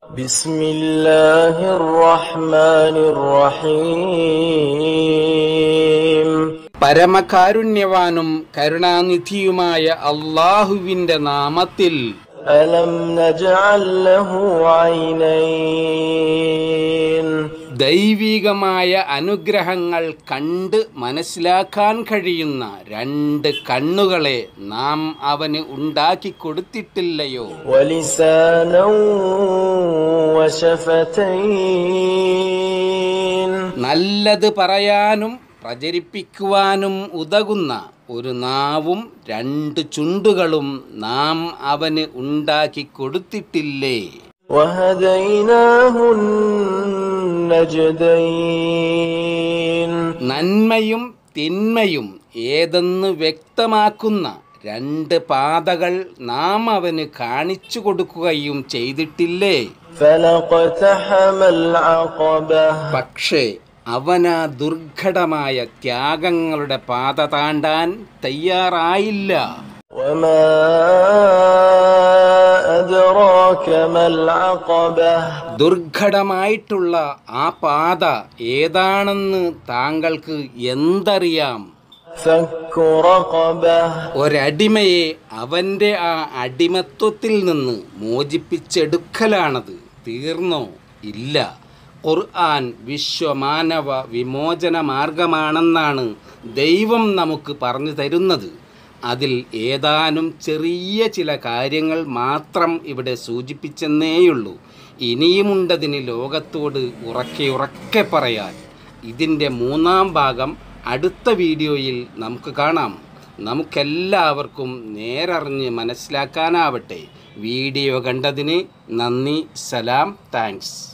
بسم الله الرحمن الرحيم പരമകാരുണ്യവാനും കരുണാനിധിയുമായ അള്ളാഹുവിന്റെ നാമത്തിൽ ألم نجعل له عينين ദൈവികമായ അനുഗ്രഹങ്ങൾ കണ്ട് മനസ്സിലാക്കാൻ കഴിയുന്ന രണ്ട് കണ്ണുകളെ നാം അവന് ഉണ്ടാക്കി കൊടുത്തിട്ടില്ലയോ ولسانا وشفتين നല്ലത് പറയാനും പ്രചരിപ്പിക്കുവാനും ഉതകുന്ന ഒരു നാവും രണ്ട് ചുണ്ടുകളും നാം അവന് ഉണ്ടാക്കി കൊടുത്തിട്ടില്ലേ وهديناه النجدين നന്മയും തിന്മയും ഏതെന്ന് വ്യക്തമാക്കുന്ന രണ്ട് പാതകൾ നാം അവന് കാണിച്ചു കൊടുക്കുകയും ചെയ്തിട്ടില്ലേ فلاقتحم العقبة പക്ഷേ അവന ദുർഘടമായ ത്യാഗങ്ങളുടെ പാത താണ്ടാൻ തയ്യാറായില്ല وما أدراك ما العقبة ദുർഘടമായിട്ടുള്ള ആ പാത ഏതാണെന്ന് താങ്കൾക്ക് എന്തറിയാം فك رقبة ഒരടിമയെ അവന്റെ ആ അടിമത്വത്തിൽ നിന്ന് മോചിപ്പിച്ചെടുക്കലാണത് തീർന്നോ ഇല്ല ഖുർആൻ വിശ്വമാനവ വിമോചന മാർഗമാണെന്നാണ് ദൈവം നമുക്ക് പറഞ്ഞു തരുന്നത് അതിൽ ഏതാനും ചെറിയ ചില കാര്യങ്ങൾ മാത്രം ഇവിടെ സൂചിപ്പിച്ചെന്നേയുള്ളൂ ഇനിയുമുണ്ടതിന് ലോകത്തോട് ഉറക്കെ ഉറക്കെ പറയാൻ ഇതിൻ്റെ മൂന്നാം ഭാഗം അടുത്ത വീഡിയോയിൽ നമുക്ക് കാണാം നമുക്കെല്ലാവർക്കും നേരറിഞ്ഞ് മനസ്സിലാക്കാനാവട്ടെ വീഡിയോ കണ്ടതിന് നന്ദി സലാം താങ്ക്സ്